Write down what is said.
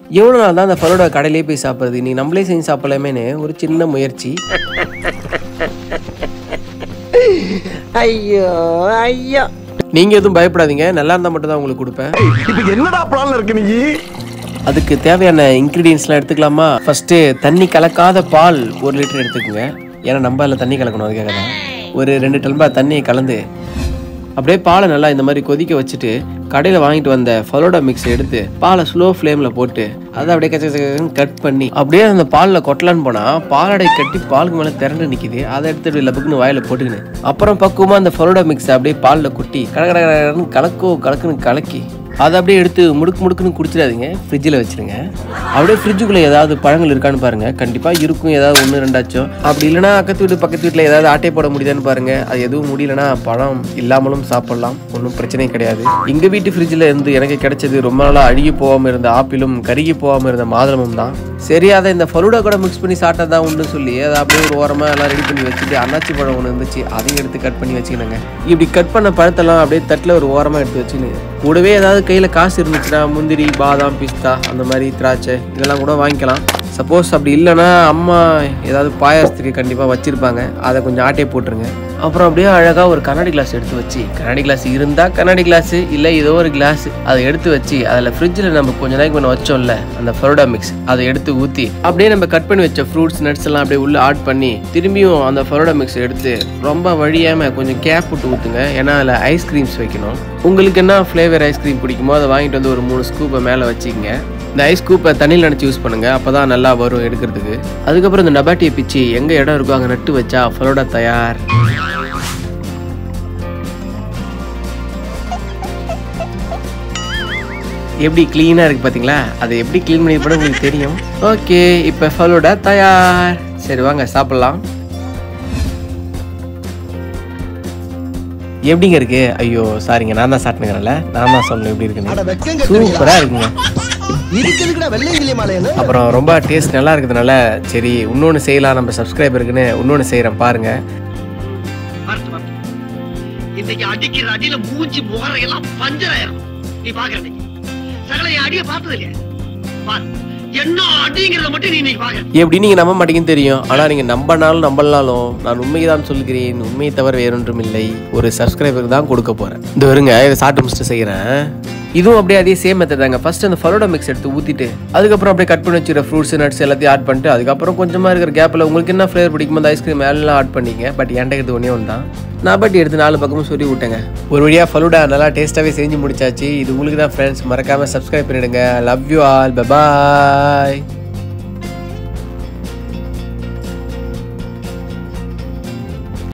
எவ்வளோ நாள் தான் அந்த ஃபலோடா கடையிலே போய் சாப்பிட்றது நீ நம்மளே செஞ்சு சாப்பிடலாமேன்னு ஒரு சின்ன முயற்சி ஐயோ ஐயோ நீங்கள் எதுவும் பயப்படாதீங்க நல்லா இருந்தால் மட்டும் தான் உங்களுக்கு கொடுப்பேன் இப்ப என்னடா பிளான்ல இருக்கு நீ அதுக்கு தேவையான இன்க்ரீடியன்ஸ்லாம் எடுத்துக்கலாமா ஃபர்ஸ்ட்டு தண்ணி கலக்காத பால் ஒரு லிட்டர் எடுத்துக்கோங்க ஏன்னா நம்ம அதில் தண்ணி கலக்கணும் அதுக்காக தான் ஒரு ரெண்டு டல்பா தண்ணியை கலந்து அப்படியே பாலை நல்லா இந்த மாதிரி கொதிக்க வச்சுட்டு கடையில் வாங்கிட்டு வந்த ஃபலோடா மிக்ஸ் எடுத்து பாலை ஸ்லோ ஃப்ளேமில் போட்டு அதை அப்படியே கச்ச கச்சன்னு கட் பண்ணி அப்படியே அந்த பாலில் கொட்டலான்னு போனால் பாலடை கட்டி பாலுக்கு மேலே திரண்டு நிற்கிது அதை எடுத்து இப்படி லபுக்குன்னு வாயில் போட்டுக்கின்னு அப்புறம் பக்குவமாக அந்த ஃபலோடா மிக்ஸ் அப்படியே பாலில் கொட்டி கட கட கடன்னு கலக்கோ கலக்குன்னு கலக்கி அதை அப்படியே எடுத்து முடுக்கு முடுக்குன்னு குடிச்சிடாதீங்க ஃப்ரிட்ஜில் வச்சிருங்க அப்படியே ஃப்ரிட்ஜுக்குள்ளே ஏதாவது பழங்கள் இருக்கான்னு பாருங்க கண்டிப்பாக இருக்கும் ஏதாவது ஒன்று ரெண்டாச்சும் அப்படி இல்லைனா பக்கத்து வீட்டு பக்கத்து வீட்டில் ஏதாவது ஆட்டை போட முடியுதான்னு பாருங்க அது எதுவும் முடியலனா பழம் இல்லாமலும் சாப்பிடலாம் ஒன்றும் பிரச்சனை கிடையாது எங்கள் வீட்டு ஃப்ரிட்ஜில் இருந்து எனக்கு கிடைச்சது ரொம்ப நாளாக அழுகி போகாமல் இருந்த ஆப்பிளும் கருகி போகாமல் இருந்த மாதுளமும் தான் சரி அதை இந்த ஃபலூடா கூட மிக்ஸ் பண்ணி சாப்பிட்டா தான் உண்டு சொல்லி அதை அப்படியே ஒரு ஓரமாக எல்லாம் ரெடி பண்ணி வச்சுட்டு அன்னாச்சி பழம் ஒன்று இருந்துச்சு அதையும் எடுத்து கட் பண்ணி வச்சுக்கினாங்க இப்படி கட் பண்ண பழத்தெல்லாம் அப்படியே தட்டில் ஒரு ஓரமாக எடுத்து வச்சுன்னு கூடவே ஏதாவது கையில் காசு இருந்துச்சுன்னா முந்திரி பாதாம் பிஸ்தா அந்த மாதிரி திராட்சை இதெல்லாம் கூட வாங்கிக்கலாம் சப்போஸ் அப்படி இல்லைன்னா அம்மா ஏதாவது பாயாசத்துக்கு கண்டிப்பாக வச்சுருப்பாங்க அதை கொஞ்சம் ஆட்டே போட்டுருங்க அப்புறம் அப்படியே அழகாக ஒரு கண்ணாடி கிளாஸ் எடுத்து வச்சு கண்ணாடி கிளாஸ் இருந்தால் கண்ணாடி கிளாஸ் இல்லை ஏதோ ஒரு கிளாஸ் அதை எடுத்து வச்சு அதில் ஃப்ரிட்ஜில் நம்ம கொஞ்ச நாளைக்கு முன்ன வச்சோம்ல அந்த ஃபரோடா மிக்ஸ் அதை எடுத்து ஊற்றி அப்படியே நம்ம கட் பண்ணி வச்ச ஃப்ரூட்ஸ் நட்ஸ் எல்லாம் அப்படியே உள்ளே ஆட் பண்ணி திரும்பியும் அந்த ஃபரோடா மிக்ஸ் எடுத்து ரொம்ப வழியாமல் கொஞ்சம் கேப் விட்டு ஊற்றுங்க ஏன்னா அதில் ஐஸ்கிரீம்ஸ் வைக்கணும் உங்களுக்கு என்ன ஃப்ளேவர் ஐஸ்கிரீம் பிடிக்குமோ அதை வாங்கிட்டு வந்து ஒரு மூணு ஸ்கூப்பை மேலே வச்சுக்கங்க இந்த ஐஸ் கூப்பை தண்ணியில் நினச்சி யூஸ் பண்ணுங்க அப்போ தான் நல்லா வரும் எடுக்கிறதுக்கு அதுக்கப்புறம் இந்த நபாட்டியை பிச்சு எங்கே இடம் இருக்கோ அங்கே நட்டு வச்சா ஃபலோடா தயார் எப்படி க்ளீனாக இருக்குது பார்த்தீங்களா அதை எப்படி க்ளீன் பண்ணி கூட உங்களுக்கு தெரியும் ஓகே இப்போ ஃபலோடா தயார் சரி வாங்க சாப்பிட்லாம் எப்படிங்க இருக்கு ஐயோ சாரிங்க நான் தான் சாப்பிட்டுங்கிறேன்ல நான் தான் சொல்லணும் எப்படி இருக்குன்னு சூப்பராக இருக்குங்க இருக்குதுக்குடா வெள்ளையங்கிலி மாலையன்னு அப்புறம் ரொம்ப டேஸ்ட் நல்லா இருக்கிறதுனால சரி இன்னொன்று செய்யலாம் நம்ம சப்ஸ்கிரைபருக்குன்னு இன்னொன்று செய்கிறேன் பாருங்க வரட்டு, வரட்டு. இன்னைக்கு அடிக்கிற அடியில மூஞ்சி முகரையெல்லாம் பஞ்சராயிரும் நீ பாக்குற இன்னைக்கு சகல என் அடிய பார்த்தது இல்லையா பாரு என்ன அடிங்கிறத மட்டும் நீ இன்னைக்கு பாக்குற எப்படி நீங்கள் நம்ப மாட்டீங்கன்னு தெரியும் ஆனால் நீங்கள் நம்பினாலும் நம்பலனாலும் நான் உண்மையை தான் சொல்கிறேன் உண்மையை தவிர வேறொன்றும் இல்லை ஒரு சப்ஸ்கிரைபருக்கு தான் கொடுக்க போகிறேன் இந்த வருங்க இதை சாப்பிட்டு முடிச்சுட்டு செய்கிறேன் இதுவும் அப்படியே அதே சேம் மெத்தட் தாங்க ஃபர்ஸ்ட் அந்த ஃபலோடா மிக்ஸ் எடுத்து ஊற்றிட்டு அதுக்கப்புறம் அப்படியே கட் பண்ணி வச்சுக்கிற ஃப்ரூட்ஸ் நட்ஸ் எல்லாத்தையும் ஆட் பண்ணிட்டு அதுக்கப்புறம் கொஞ்சமாக இருக்கிற கேப்பில் உங்களுக்கு என்ன ஃப்ளேவர் பிடிக்குமோ அந்த ஐஸ்கிரீம் எல்லாம் ஆட் பண்ணிங்க பட் என்கிட்ட இது ஒன்றே ஒன்று தான் நான் பட் எடுத்து நாலு பக்கமும் சொல்லி விட்டேங்க ஒரு வழியாக ஃபலூடா நல்லா டேஸ்ட்டாகவே செஞ்சு முடிச்சாச்சு இது உங்களுக்கு தான் ஃப்ரெண்ட்ஸ் மறக்காமல் சப்ஸ்கிரைப் பண்ணிடுங்க லவ் யூ ஆல் பபாய்